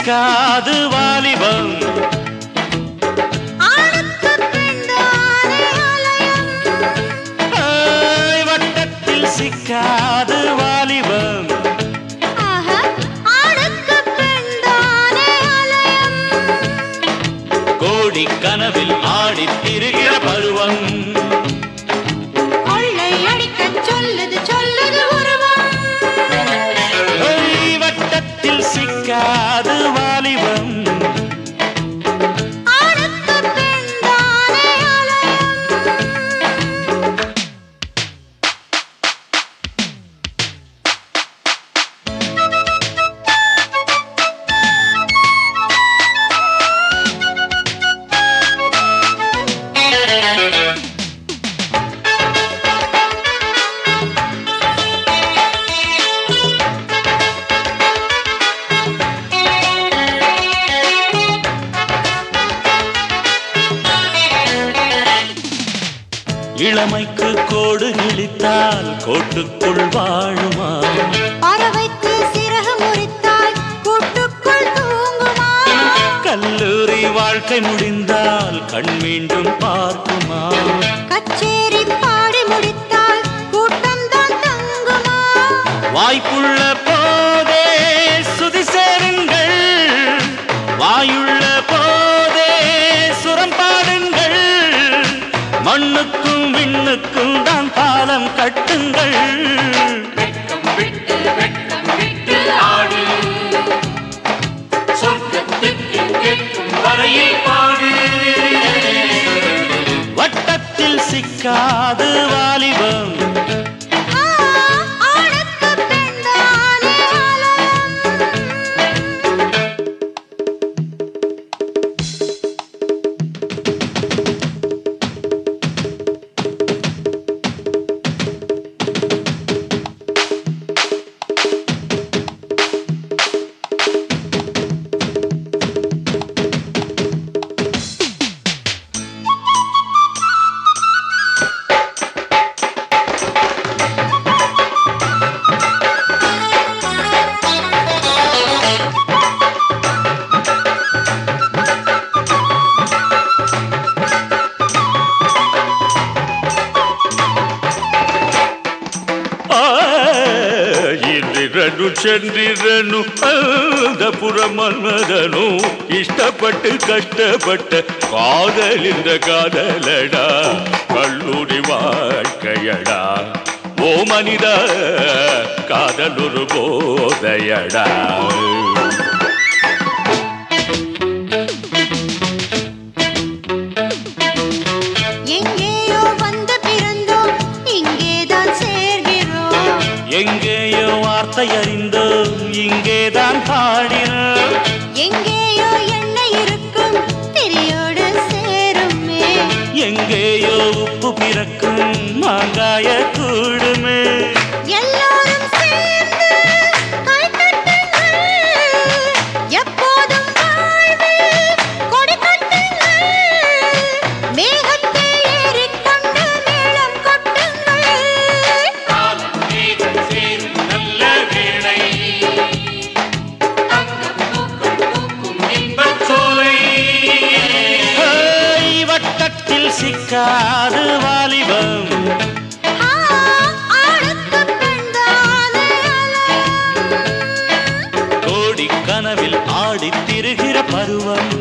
சிக்காது வாலிபம் ஆணுக்கு பெண்தானே அலயம் ஏய், வட்டத்தில் சிக்காது வாலிபம் ஆஹா ஆணுக்கு பெண்தானே அலயம் கோடி கனவில் ஆடித் திரிகிற பருவம் கொள்ளை அடிக்கச் சொல்லுது சொல்லுது உருவம் ஏய், வட்டத்தில் சிக்காது வாலிபம் ஆணுக்கு பெண்தானே அலயம் இளமைக்கு கோடு கிழித்தால் கோட்டுக்குள் வாழுமா பறவைக்கு சிறகு முறித்தால் கூட்டுக்குள் தூங்குமா கல்லூரி வாழ்க்கை முடிந்தால் கண் மீண்டும் பார்க்குமா கச்சேரி பாடி முடித்தால் கூட்டம் தான் தங்குமா வாய்ப்புள்ள போதே சுதி சேருங்கள் வாயுள்ள போதே சுரம் பாடுங்கள் மண்ணுக்கும் விண்ணுக்கும் தான் பாலம் கட்டுங்கள் வட்டத்தில் சிக்காது வாலிபம் ஆ, ஆணுக்கு பெண்தானே அலயம் ಆ, ಇಂದಿರನು ಚಂದಿರನು ಅಂದಪುರ ಮನ್ಮದನು ಇಷ್ಟಪಟ್ಟು ಕಷ್ಟಪಟ್ಟ ಕಾದಲಿಂದ ಕಾದಲಡ கல்லூரி வாழ்க்கையடா ஓ மனித காதலொரு போதையடா எங்கேயோ வந்து பிறந்தோம் இங்கேதான் சேர்கிறோம் எங்கேயோ வார்த்தை அறிந்தோம் இங்கேதான் பாடினோம் எங்கேயோ எண்ணெய் இருக்கும் திரியோடு சேருமே எங்கேயோ உப்பு பிறக்கும் மாங்காய கூடுமே எல்லாரும் சேர்ந்து கைதட்டுங்கள். எப்போதும் வாழ்வில் கொடி கட்டுங்கள். மேகத்தை ஏறிக்கொண்டு மேளம் கொட்டுங்கள். நல்ல வேளை ஏய், வட்டத்தில் சிக்காது வாலிபம் ஆ, ஆணுக்கு பெண்தானே அலம். கோடி கனவில் ஆடித் திரிகிற பருவம்